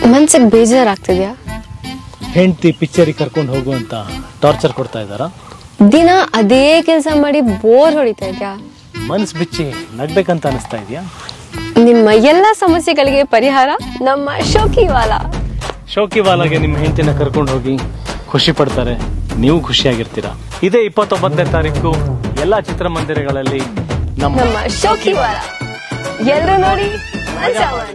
ಮನ್ಸಿಗೆ ಬೇಜಾರಾಗ್ತಿದ್ಯಾ ಹೆಂಡತಿ ಪಿಕ್ಚರಿಗೆ ಕರ್ಕೊಂಡು ಹೋಗು ಅಂತ ಟಾರ್ಚರ್ ಕೊಡ್ತಾ ಇದ್ದಾರಾ ದಿನ ಅದೇ ಕೆಲಸ ಮಾಡಿ ಬೋರ್ ಹೊಡಿತಾ ಇದ್ಯಾ ಮನ್ಸು ಬಿಚ್ಚಿ ನಗ್ಬೇಕಂತ ಅನಿಸ್ತಾ ಇದೆಯಾ ನಿಮ್ಮ ಎಲ್ಲ ಸಮಸ್ಯೆಗಳಿಗೆ ಪರಿಹಾರ ನಮ್ಮ ಶೋಕಿವಾಲ ಶೋಕಿವಾಲಾಗೆ ನಿಮ್ಮ ಹೆಂಡತಿನ ಕರ್ಕೊಂಡು ಹೋಗಿ ಖುಷಿ ಪಡ್ತಾರೆ ನೀವು ಖುಷಿಯಾಗಿರ್ತೀರಾ ಇದೇ ಇಪ್ಪತ್ತೊಂಬತ್ತನೇ ತಾರೀಕು ಎಲ್ಲಾ ಚಿತ್ರಮಂದಿರಗಳಲ್ಲಿ ನಮ್ಮ ನಮ್ಮ ಶೋಕಿವಾಲ ಎಲ್ರು ನೋಡಿ ಮಜಾ ಮಾಡಿ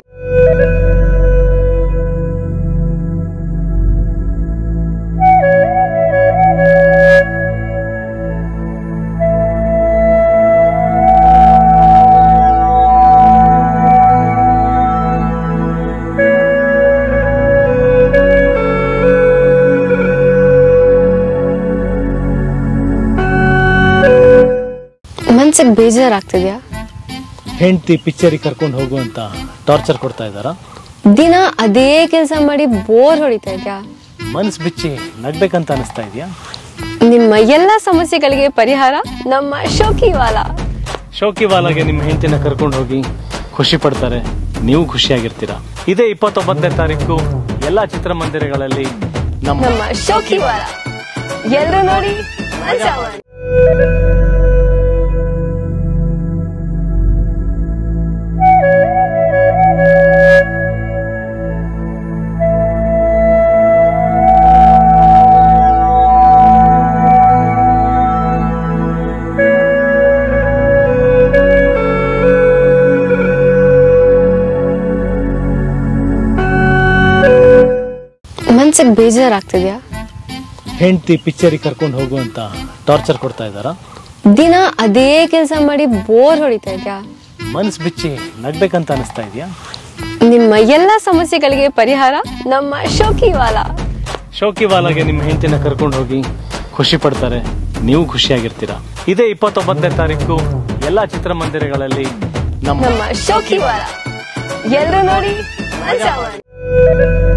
ಮನ್ಸಿಗೆ ಬೇಜಾರಾಗ್ತಿದ್ಯಾ ಹೆಂಡತಿ ಪಿಕ್ಚರಿಗೆ ಕರ್ಕೊಂಡು ಹೋಗು ಅಂತ ಟಾರ್ಚರ್ ಕೊಡ್ತಾ ಇದ್ದಾರಾ ದಿನ ಅದೇ ಕೆಲಸ ಮಾಡಿ ಬೋರ್ ಹೊಡಿತಾ ಇದ್ಯಾ ಮನ್ಸು ಬಿಚ್ಚಿ ನಗ್ಬೇಕಂತ ಅನಿಸ್ತಾ ಇದೆಯಾ ನಿಮ್ಮ ಎಲ್ಲ ಸಮಸ್ಯೆಗಳಿಗೆ ಪರಿಹಾರ ನಮ್ಮ ಶೋಕಿವಾಲ ಶೋಕಿವಾಲಾಗೆ ನಿಮ್ಮ ಹೆಂಡತಿನ ಕರ್ಕೊಂಡು ಹೋಗಿ ಖುಷಿ ಪಡ್ತಾರೆ ನೀವು ಖುಷಿಯಾಗಿರ್ತೀರಾ ಇದೇ ಇಪ್ಪತ್ತೊಂಬತ್ತನೇ ತಾರೀಕು ಎಲ್ಲಾ ಚಿತ್ರಮಂದಿರಗಳಲ್ಲಿ ನಮ್ಮ ನಮ್ಮ ಶೋಕಿವಾಲ ಎಲ್ರು ನೋಡಿ ಮಜಾ ಮಾಡಿ ಮನ್ಸಿಗೆ ಬೇಜಾರಾಗ್ತಿದ್ಯಾ ಹೆಂಡತಿ ಪಿಕ್ಚರಿಗೆ ಕರ್ಕೊಂಡು ಹೋಗು ಅಂತ ಟಾರ್ಚರ್ ಕೊಡ್ತಾ ಇದ್ದಾರಾ ದಿನ ಅದೇ ಕೆಲಸ ಮಾಡಿ ಬೋರ್ ಹೊಡಿತಾ ಇದ್ಯಾ ಮನ್ಸು ಬಿಚ್ಚಿ ನಗ್ಬೇಕಂತ ಅನಿಸ್ತಾ ಇದೆಯಾ ನಿಮ್ಮ ಎಲ್ಲ ಸಮಸ್ಯೆಗಳಿಗೆ ಪರಿಹಾರ ನಮ್ಮ ಶೋಕಿವಾಲ ಶೋಕಿವಾಲಾಗೆ ನಿಮ್ಮ ಹೆಂಡತಿನ ಕರ್ಕೊಂಡು ಹೋಗಿ ಖುಷಿ ಪಡ್ತಾರೆ ನೀವು ಖುಷಿಯಾಗಿರ್ತೀರಾ ಇದೇ ಇಪ್ಪತ್ತೊಂಬತ್ತನೇ ತಾರೀಕು ಎಲ್ಲಾ ಚಿತ್ರಮಂದಿರಗಳಲ್ಲಿ ನಮ್ಮ ನಮ್ಮ ಶೋಕಿವಾಲ ಎಲ್ರು ನೋಡಿ ಮಜಾ ಮಾಡಿ